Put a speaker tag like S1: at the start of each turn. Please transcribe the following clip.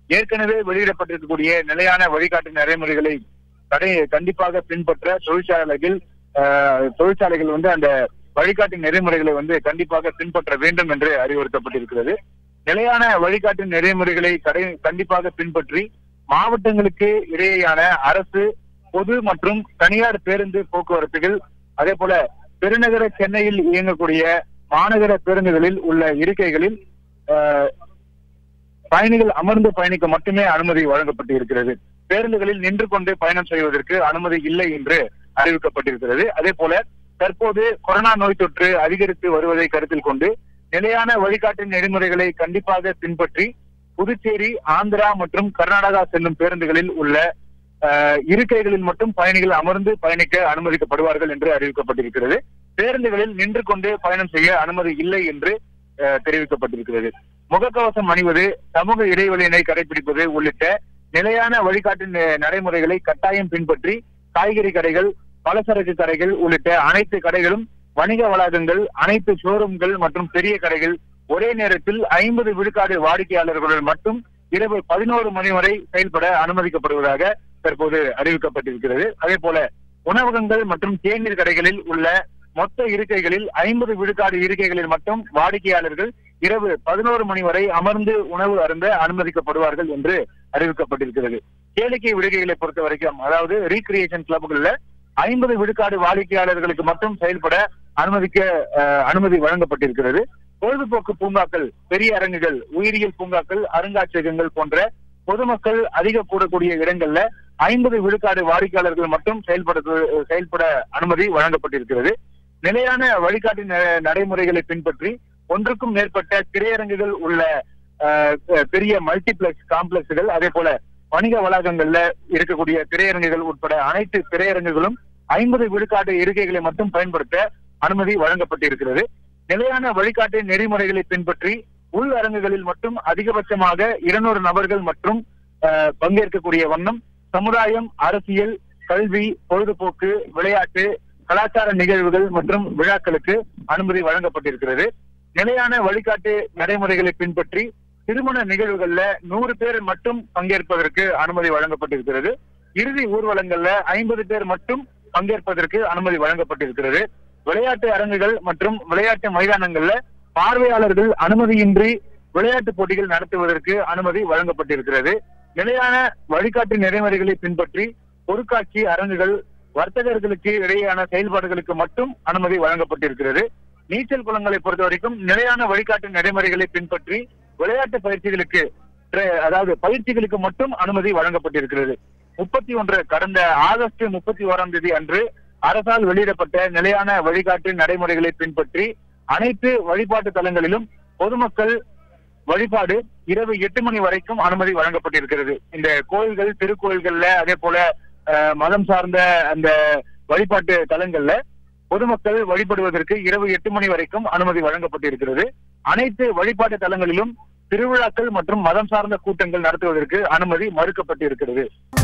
S1: ஏற்கனவே வெளியிடப்பட்டிருக்கக்கூடிய நிலையான வழிகாட்டு நடைமுறைகளை கடை கண்டிப்பாக பின்பற்ற தொழிற்சாலைகள் ஆஹ், தொழிற்சாலைகள் வந்து அந்த வழிகாட்டு நெறிமுறைகளை வந்து கண்டிப்பாக பின்பற்ற வேண்டும் என்று அறிவுறுத்தப்பட்டிருக்கிறது நிலையான வழிகாட்டு நெறிமுறைகளை கடை கண்டிப்பாக பின்பற்றி மாவட்டங்களுக்கு இடையேயான அரசு பொது மற்றும் தனியார் பேருந்து போக்குவரத்துகள் அதே போல பெருநகர சென்னையில் இயங்கக்கூடிய மாநகர பேருந்துகளில் உள்ள இருக்கைகளில் ஆஹ், பயணிகள் அமர்ந்து பயணிக்க மட்டுமே அனுமதி வழங்கப்பட்டு இருக்கிறது பேருந்துகளில் நின்று கொண்டு பயணம் செய்வதற்கு அனுமதி இல்லை என்று அறிவிக்கப்பட்டிருக்கிறது அதே போல தற்போது கொரோனா நோய் தொற்று அதிகரித்து வருவதை கருத்தில் கொண்டு நிலையான வழிகாட்டு நெறிமுறைகளை கண்டிப்பாக பின்பற்றி புதுச்சேரி ஆந்திரா மற்றும் கர்நாடகா செல்லும் பேருந்துகளில் உள்ள ஆஹ், இருக்கைகளில் மட்டும் பயணிகள் அமர்ந்து பயணிக்க அனுமதிக்கப்படுவார்கள் என்று அறிவிக்கப்பட்டிருக்கிறது பேருந்துகளில் நின்று கொண்டு பயணம் செய்ய அனுமதி இல்லை என்று ஆஹ், தெரிவிக்கப்பட்டிருக்கிறது முகக்கவசம் அணிவது சமூக இடைவெளியினை கடைபிடிப்பது உள்ளிட்ட நிலையான வழிகாட்டு நெ- நடைமுறைகளை கட்டாயம் பின்பற்றி காய்கறி கடைகள் பலசரக்கு கடைகள் உள்ளிட்ட அனைத்து கடைகளும் வணிக வளாகங்கள் அனைத்து ஷோரூம்கள் மற்றும் பெரிய கடைகள் ஒரே நேரத்தில் ஐம்பது விழுக்காடு வாடிக்கையாளர்களுடன் மட்டும் இரவு பதினோரு மணி வரை செயல்பட அனுமதிக்கப்படுவதாக தற்போது அறிவிக்கப்பட்டிருக்கிறது அதே போல உணவகங்கள் மற்றும் தேநீர் கடைகளில் உள்ள மொத்த இருக்கைகளில் ஐம்பது விழுக்காடு இருக்கைகளில் மட்டும் வாடிக்கையாளர்கள் இரவு பதினோரு மணி வரை அமர்ந்து உணவு அருந்த அனுமதிக்கப்படுவார்கள் என்று அறிவிக்கப்பட்டிருக்கிறது கேளிக்கை விடுகைகளை பொறுத்த வரைக்கும் அதாவது ரீக்ரியேஷன் கிளப்புகள்ல ஐம்பது விழுக்காடு வாடிக்கையாளர்களுக்கு மட்டும் செயல்பட அனுமதிக்க அஹ், அனுமதி வழங்கப்பட்டிருக்கிறது பொழுதுபோக்கு பூங்காக்கள் பெரிய அரங்குகள் உயிரியல் பூங்காக்கள் அருங்காட்சியகங்கள் போன்ற பொதுமக்கள் அதிக கூடக்கூடிய இடங்கள்ல ஐம்பது விழுக்காடு வாடிக்கையாளர்கள் மட்டும் செயல்பட செயல்பட அனுமதி வழங்கப்பட்டிருக்கிறது நிலையான வழிகாட்டு ந- நடைமுறைகளை பின்பற்றி ஒன்றுக்கும் மேற்பட்ட திரையரங்குகள் உள்ள அஹ், பெரிய மல்டிபிளெக்ஸ் காம்ப்ளெக்ஸ்கள் அதே போல வணிக வளாகங்கள்ல இருக்கக்கூடிய திரையரங்குகள் உட்பட அனைத்து திரையரங்குகளும் ஐம்பது விழுக்காட்டு இருக்கைகளை மட்டும் பயன்படுத்த அனுமதி வழங்கப்பட்டிருக்கிறது நிலையான வழிகாட்டு நெறிமுறைகளை பின்பற்றி உள் அரங்குகளில் மட்டும் அதிகபட்சமாக இருநூறு நபர்கள் மற்றும் அஹ், பங்கேற்கக்கூடிய வண்ணம் சமுதாயம் அரசியல் கல்வி பொழுதுபோக்கு விளையாட்டு கலாச்சார நிகழ்வுகள் மற்றும் விழாக்களுக்கு அனுமதி வழங்கப்பட்டிருக்கிறது நிலையான வழிகாட்டு நடைமுறைகளை பின்பற்றி திருமண நிகழ்வுகள்ல நூறு பேர் மட்டும் பங்கேற்பதற்கு அனுமதி வழங்கப்பட்டிருக்கிறது இறுதி ஊர்வலங்கள்ல ஐம்பது பேர் மட்டும் பங்கேற்பதற்கு அனுமதி வழங்கப்பட்டிருக்கிறது விளையாட்டு அரங்குகள் மற்றும் விளையாட்டு மைதானங்கள்ல பார்வையாளர்கள் அனுமதியின்றி விளையாட்டு போட்டிகள் நடத்துவதற்கு அனுமதி வழங்கப்பட்டிருக்கிறது நிலையான வழிகாட்டு நெறிமுறைகளை பின்பற்றி பொருட்காட்சி அரங்குகள் வர்த்தகர்களுக்கு இடையேயான செயல்பாடுகளுக்கு மட்டும் அனுமதி வழங்கப்பட்டிருக்கிறது நீச்சல் குளங்களை பொறுத்த வரைக்கும் நிலையான வழிகாட்டு நடைமுறைகளை பின்பற்றி விளையாட்டு பயிற்சிகளுக்கு tra- அதாவது பயிற்சிகளுக்கு மட்டும் அனுமதி வழங்கப்பட்டிருக்கிறது முப்பத்தி ஒன்று கடந்த ஆகஸ்ட் முப்பத்தி ஓராம் தேதி அன்று அரசால் வெளியிடப்பட்ட நிலையான வழிகாட்டு நடைமுறைகளை பின்பற்றி அனைத்து வழிபாட்டு தலங்களிலும் பொதுமக்கள் வழிபாடு இரவு எட்டு மணி வரைக்கும் அனுமதி வழங்கப்பட்டிருக்கிறது இந்த கோயில்கள் திருக்கோயில்கள்ல அதே போல அஹ், மதம் சார்ந்த அந்த வழிபாட்டு தலங்கள்ல பொதுமக்கள் வழிபடுவதற்கு இரவு எட்டு மணி வரைக்கும் அனுமதி வழங்கப்பட்டிருக்கிறது அனைத்து வழிபாட்டு தலங்களிலும் திருவிழாக்கள் மற்றும் மதம் சார்ந்த கூட்டங்கள் நடத்துவதற்கு அனுமதி மறுக்கப்பட்டிருக்கிறது